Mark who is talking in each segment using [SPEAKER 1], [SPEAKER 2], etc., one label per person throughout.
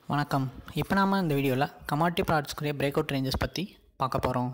[SPEAKER 1] வணக்கம் இப்போ நாம் இந்த வீடியோவில் கமாடிட்டி ப்ராடக்ட்ஸ்க்குரிய பிரேக் அவுட் ரேஞ்சஸ் பற்றி பார்க்க போகிறோம்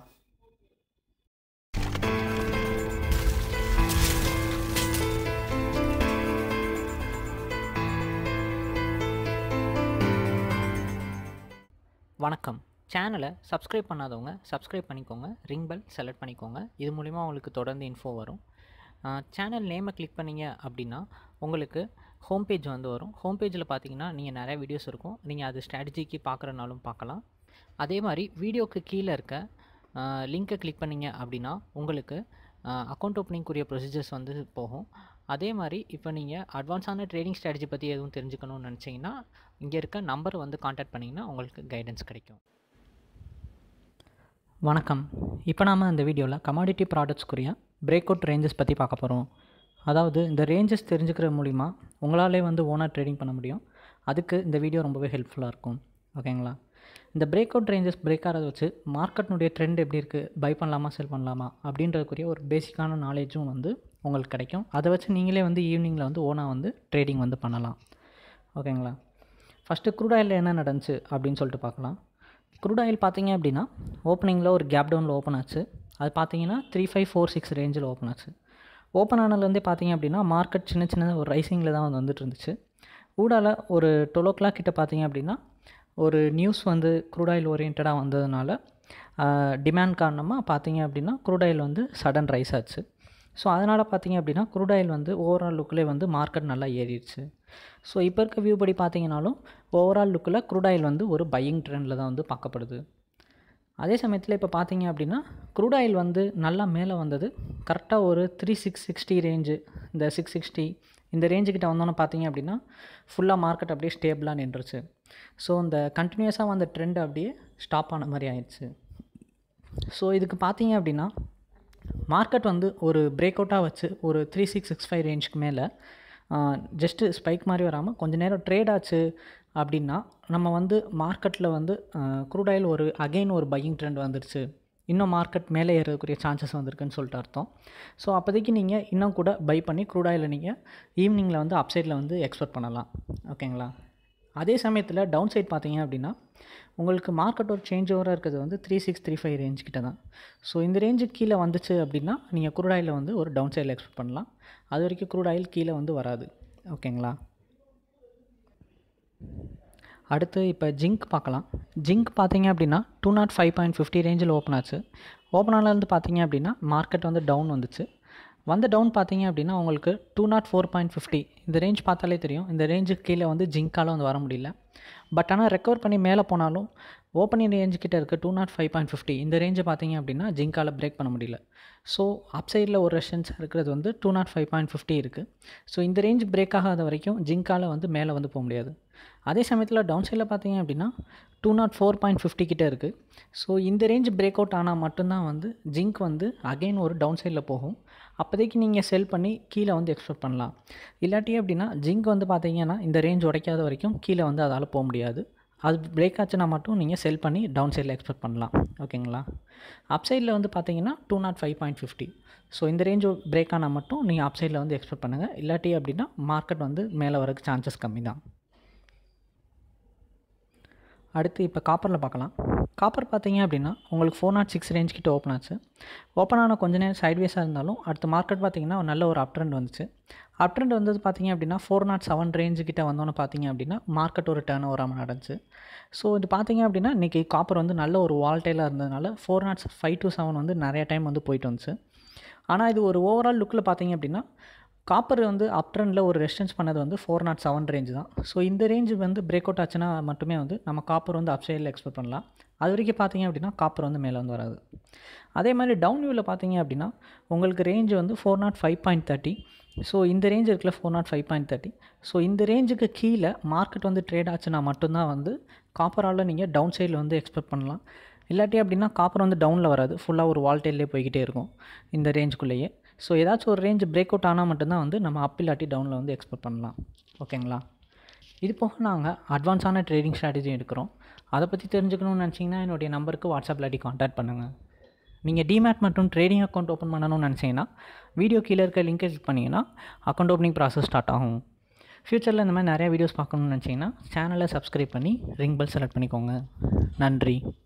[SPEAKER 1] வணக்கம் சேனலை சப்ஸ்கிரைப் பண்ணாதவங்க சப்ஸ்கிரைப் பண்ணிக்கோங்க ரிங் பெல் செலக்ட் பண்ணிக்கோங்க இது மூலிமா உங்களுக்கு தொடர்ந்து இன்ஃபோ வரும் சேனல் நேமை கிளிக் பண்ணீங்க அப்படின்னா உங்களுக்கு ஹோம் பேஜ் வந்து வரும் ஹோம் பேஜில் பார்த்தீங்கன்னா நீங்கள் நிறைய வீடியோஸ் இருக்கும் நீங்கள் அது ஸ்ட்ராட்டஜிக்கு பார்க்குறனாலும் பார்க்கலாம் அதே மாதிரி வீடியோக்கு கீழே இருக்க லிங்க்கை கிளிக் பண்ணீங்க அப்படின்னா உங்களுக்கு அக்கௌண்ட் ஓப்பனிங்குரிய ப்ரொசீஜர்ஸ் வந்து போகும் அதே மாதிரி இப்போ நீங்கள் அட்வான்ஸான ட்ரேடிங் ஸ்ட்ராட்டஜி பற்றி எதுவும் தெரிஞ்சுக்கணும்னு நினச்சிங்கன்னா இங்கே இருக்க நம்பர் வந்து காண்டாக்ட் பண்ணிங்கன்னா உங்களுக்கு கைடன்ஸ் கிடைக்கும் வணக்கம் இப்போ நாம் இந்த வீடியோவில் கமாடிட்டி ப்ராடக்ட்ஸ்க்குரிய பிரேக் அவுட் ரேஞ்சஸ் பற்றி பார்க்க போகிறோம் அதாவது இந்த ரேஞ்சஸ் தெரிஞ்சுக்கிற மூலிமா உங்களாலே வந்து ஓனாக ட்ரேடிங் பண்ண முடியும் அதுக்கு இந்த வீடியோ ரொம்பவே ஹெல்ப்ஃபுல்லாக இருக்கும் ஓகேங்களா இந்த பிரேக் அவுட் ரேஞ்சஸ் பிரேக் ஆகிறத வச்சு மார்க்கெட்னுடைய ட்ரெண்ட் எப்படி இருக்குது பை பண்ணலாமா செல் பண்ணலாமா அப்படின்றதுக்குரிய ஒரு பேசிக்கான நாலேஜும் வந்து உங்களுக்கு கிடைக்கும் அதை வச்சு நீங்களே வந்து ஈவினிங்கில் வந்து ஓனாக வந்து ட்ரேடிங் வந்து பண்ணலாம் ஓகேங்களா ஃபஸ்ட்டு க்ரூட் ஆயில் என்ன நடந்துச்சு அப்படின்னு சொல்லிட்டு பார்க்கலாம் க்ரூட் ஆயில் பார்த்தீங்க அப்படின்னா ஓப்பனிங்கில் ஒரு கேப் டவுனில் ஓப்பன் ஆச்சு அது பார்த்தீங்கன்னா த்ரீ ஃபைவ் ஃபோர் சிக்ஸ் ரேஞ்சில் ஓப்பன் ஆச்சு ஓப்பன் ஆனதுலேருந்தே பார்த்தீங்க அப்படின்னா மார்க்கெட் சின்ன சின்ன ஒரு ரைசிங்கில் தான் வந்து வந்துட்டு இருந்துச்சு ஊடால ஒரு டுவெல் ஓ கிளாக் கிட்ட பார்த்தீங்க அப்படின்னா ஒரு நியூஸ் வந்து க்ரூட் ஆயில் ஓரியன்டாக வந்ததுனால டிமாண்ட் காரணமாக பார்த்தீங்க அப்படின்னா க்ரூட் ஆயில் வந்து சடன் ரைஸ் ஆச்சு ஸோ அதனால் பார்த்தீங்க அப்படின்னா க்ரூட் ஆயில் வந்து ஓவரால் லுக்கில் வந்து மார்க்கெட் நல்லா ஏறிடுச்சு ஸோ இப்போ இருக்க வியூ படி பார்த்தீங்கனாலும் ஓவரால் லுக்கில் க்ரூட் ஆயில் வந்து ஒரு பையிங் ட்ரெண்டில் தான் வந்து பார்க்கப்படுது அதே சமயத்தில் இப்போ பார்த்தீங்க அப்படின்னா க்ரூட் ஆயில் வந்து நல்லா மேலே வந்தது கரெக்டாக ஒரு த்ரீ சிக்ஸ் சிக்ஸ்டி ரேஞ்சு இந்த சிக்ஸ் சிக்ஸ்டி இந்த ரேஞ்சுக்கிட்ட வந்தோன்னே பார்த்தீங்க அப்படின்னா ஃபுல்லாக மார்க்கெட் அப்படியே ஸ்டேபிளாக நின்றுச்சு ஸோ இந்த கண்டினியூஸாக வந்த ட்ரெண்ட் அப்படியே ஸ்டாப் ஆன மாதிரி ஆயிடுச்சு ஸோ இதுக்கு பார்த்தீங்க அப்படின்னா மார்க்கெட் வந்து ஒரு பிரேக் அவுட்டாக வச்சு ஒரு த்ரீ சிக்ஸ் சிக்ஸ் ஃபைவ் ரேஞ்சுக்கு மேலே ஜஸ்ட்டு ஸ்பைக் மாதிரி வராமல் கொஞ்சம் நேரம் ட்ரேட் ஆச்சு அப்படின்னா நம்ம வந்து மார்க்கெட்டில் வந்து க்ரூட் ஆயில் ஒரு அகெயின் ஒரு பையிங் ட்ரெண்ட் வந்துருச்சு இன்னும் மார்க்கெட் மேலே ஏறக்கூடிய சான்சஸ் வந்திருக்குன்னு சொல்லிட்டு அர்த்தம் ஸோ அப்போதைக்கு நீங்கள் இன்னும் கூட பை பண்ணி க்ரூட் ஆயிலை நீங்கள் ஈவினிங்கில் வந்து அப்சைடில் வந்து எக்ஸ்பெக்ட் பண்ணலாம் ஓகேங்களா அதே சமயத்தில் டவுன் சைட் பார்த்தீங்க அப்படின்னா உங்களுக்கு மார்க்கெட் ஒரு சேஞ்ச் ஓவராக இருக்கிறது வந்து three six three five range கிட்ட தான் ஸோ இந்த ரேஞ்சுக்கு கீழே வந்துச்சு அப்படின்னா நீங்கள் க்ரூட் ஆயிலில் வந்து ஒரு டவுன் சைடில் எக்ஸ்பெக்ட் பண்ணலாம் அது வரைக்கும் க்ரூட் ஆயில் கீழே வந்து வராது ஓகேங்களா அடுத்து இப்போ ஜிங்க் பார்க்கலாம் ஜிங்க் பார்த்தீங்க அப்படின்னா two nought five point fifty ரேஞ்சில் ஓப்பன் ஆச்சு ஓப்பன் ஆனதுலேருந்து பார்த்தீங்க அப்படின்னா மார்க்கெட் வந்து டவுன் வந்துச்சு வந்த டவுன் பார்த்தீங்க அப்படின்னா உங்களுக்கு two nought four point fifty இந்த ரேஞ்ச் பார்த்தாலே தெரியும் இந்த ரேஞ்சுக்கு கீழே வந்து ஜிங்கால் வந்து வர முடியல பட் ஆனால் ரெக்கவர் பண்ணி மேலே போனாலும் ஓப்பனிங் ரேஞ்சு கிட்ட இருக்க two nought five point fifty இந்த ரேஞ்சை பார்த்தீங்க அப்படின்னா ஜிங்கால் பிரேக் பண்ண முடியல ஸோ அப் சைடில் ஒரு ரெஷன்ஸ் இருக்கிறது வந்து two nought five point fifty இருக்குது ஸோ இந்த ரேஞ்ச் பிரேக் ஆகாத வரைக்கும் ஜிங்கால் வந்து மேலே வந்து போக முடியாது அதே சமயத்தில் டவுன் சைடில் பார்த்தீங்க அப்படின்னா two nought four point fifty கிட்டே இருக்குது ஸோ இந்த ரேஞ்ச் பிரேக் அவுட் ஆனால் மட்டும்தான் வந்து ஜிங்க் வந்து அகெயின் ஒரு டவுன் சைடில் போகும் அப்போதைக்கு நீங்கள் செல் பண்ணி கீழே வந்து எக்ஸ்பெக்ட் பண்ணலாம் இல்லாட்டி அப்படின்னா ஜிங்க் வந்து பார்த்தீங்கன்னா இந்த ரேஞ்ச் உடைக்காத வரைக்கும் கீழே வந்து அதால் போக முடியாது அது பிரேக் ஆச்சுன்னா மட்டும் நீங்கள் செல் பண்ணி டவுன் சைடில் எக்ஸ்பெக்ட் பண்ணலாம் ஓகேங்களா அப் சைடில் வந்து பார்த்தீங்கன்னா two nought five point fifty so இந்த ரேஞ்ச் பிரேக் ஆனால் மட்டும் நீங்கள் அப் சைடில் வந்து எக்ஸ்பெக்ட் பண்ணுங்கள் இல்லாட்டி அப்படின்னா மார்க்கெட் வந்து மேலே வரக்கு சான்சஸ் கம்மி தான் அடுத்து இப்போ காப்பரில் பார்க்கலாம் காப்பர் பார்த்தீங்க அப்படின்னா உங்களுக்கு ஃபோர் நாட் சிக்ஸ் ரேஞ்ச் கிட்ட ஓப்பன் ஆச்சு ஓப்பன் ஆன கொஞ்ச நேரம் சைட்வேஸாக இருந்தாலும் அடுத்த மார்க்கெட் பார்த்தீங்கன்னா ஒரு நல்ல ஒரு அப் ட்ரெண்ட் வந்துச்சு அப் ட்ரெண்ட் வந்தது பார்த்தீங்க அப்படின்னா ஃபோர் நாட் செவன் ரேஞ்சு கிட்ட வந்தோன்னு பார்த்தீங்க அப்படின்னா மார்க்கெட் ஒரு டேர்ன் ஓவராக நடந்துச்சு ஸோ இது பார்த்தீங்க அப்படின்னா இன்றைக்கி காப்பர் வந்து நல்ல ஒரு வால்டைலாக இருந்ததுனால four nought five to seven வந்து நிறைய டைம் வந்து போயிட்டு வந்துச்சு ஆனால் இது ஒரு ஓவரால் லுக்கில் பார்த்தீங்க அப்படின்னா காப்பர் வந்து அப் ட்ரெண்டில் ஒரு ரெஸ்டன்ஸ் பண்ணது வந்து ஃபோர் நாட் செவன் ரேஞ்ச் தான் ஸோ இந்த ரேஞ்சு வந்து பிரேக் அவுட் ஆச்சுன்னா மட்டுமே வந்து நம்ம காப்பர் வந்து அப் சைடில் எக்ஸ்பெக்ட் பண்ணலாம் அது வரைக்கும் பார்த்தீங்க அப்படின்னா காப்பர் வந்து மேலே வந்து வராது அதே மாதிரி டவுன் வியூவில் பார்த்தீங்க அப்படின்னா உங்களுக்கு ரேஞ்சு வந்து four nought five point thirty so இந்த ரேஞ்ச் இருக்குல்ல four nought five point thirty so இந்த ரேஞ்சுக்கு கீழே மார்க்கெட் வந்து ட்ரேட் ஆச்சுன்னா மட்டும்தான் வந்து காப்பரால் நீங்கள் டவுன் சைடில் வந்து எக்ஸ்பெக்ட் பண்ணலாம் இல்லாட்டி அப்படின்னா காப்பர் வந்து டவுனில் வராது ஃபுல்லாக ஒரு வால்டேல்லே போய்கிட்டே இருக்கும் இந்த ரேஞ்சுக்குள்ளேயே ஸோ ஏதாச்சும் ஒரு ரேஞ்ச் பிரேக் அவுட் ஆனால் மட்டும்தான் வந்து நம்ம அப் இல்லாட்டி டவுனில் வந்து எக்ஸ்பெக்ட் பண்ணலாம் ஓகேங்களா இது போக நாங்கள் அட்வான்ஸான ட்ரேடிங் ஸ்ட்ராட்டஜி எடுக்கிறோம் அதை பற்றி தெரிஞ்சுக்கணும்னு நினச்சிங்கன்னா என்னுடைய நம்பருக்கு வாட்ஸ்அப் இல்லாட்டி கான்டாக்ட் பண்ணுங்கள் நீங்கள் டிமேட் மற்றும் ட்ரேடிங் அக்கௌண்ட் ஓப்பன் பண்ணணும்னு நினச்சிங்கன்னா வீடியோ கீழே இருக்க லிங்கை கிளிக் பண்ணிங்கன்னா அக்கௌண்ட் ஓப்பனிங் ப்ராசஸ் ஸ்டார்ட் ஆகும் ஃப்யூச்சரில் இந்த மாதிரி நிறையா வீடியோஸ் பார்க்கணுன்னு நினச்சிங்கன்னா சேனலை சப்ஸ்கிரைப் பண்ணி ரிங் பெல் செலக்ட் பண்ணிக்கோங்க நன்றி